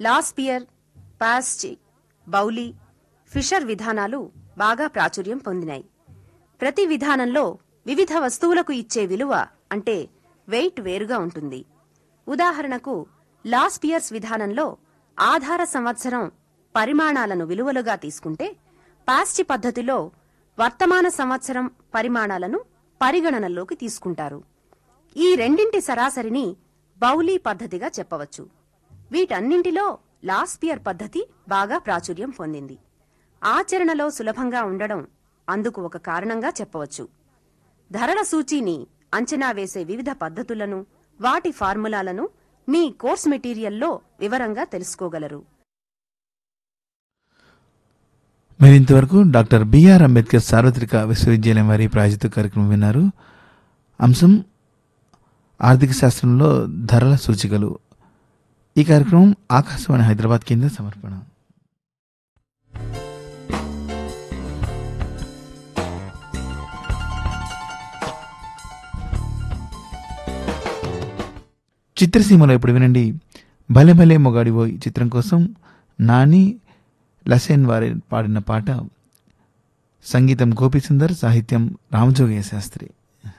లాస్పియర్ పాస్చి బౌలీ fissure విధానాలు బాగా ప్రాచుర్యం పొందినాయి ప్రతి విధానంలో వివిధ వస్తువులకు ఇచ్చే విలువ అంటే వెయిట్ వేరుగా ఉంటుంది ఉదాహరణకు లాస్పియర్స్ విధానంలో ఆధార సంవత్సరం పరిమాణాలను విలువలుగా తీసుకుంటే పాస్చి పద్ధతిలో వర్తమాన సంవత్సరం పరిమాణాలను పరిగణనలోకి తీసుకుంటారు ఈ రెండింటి సరాసరిని బౌలీ పద్ధతిగా చెప్పవచ్చు వీటన్నింటిలో లాస్పియర్ పద్ధతి బాగా ప్రాచుర్యం పొందింది ఆచరణలో సులభంగా ఉండడం అందుకు ఒక కారణంగా చెప్పవచ్చు ధరల సూచీని అంచనా వేసే వివిధ పద్ధతులను వాటి ఫార్ములాలను మీ కోర్స్ మెటీరియల్లో వివరంగా తెలుసుకోగలరు మీరు ఇంతవరకు డాక్టర్ బిఆర్ అంబేద్కర్ సార్వత్రిక విశ్వవిద్యాలయం వారి ప్రాజెక్టు కార్యక్రమం విన్నారు అంశం ఆర్థిక శాస్త్రంలో ధరల సూచికలు ఈ కార్యక్రమం ఆకాశవాణి హైదరాబాద్ కేంద్ర సమర్పణ చిత్రసీమలో ఇప్పుడు వినండి భలే భలే మొగాడివోయ్ చిత్రం కోసం నాని లసేన్ వారి పాడిన పాట సంగీతం గోపిసుందర్ సాహిత్యం రామజోగయ్య శాస్త్రి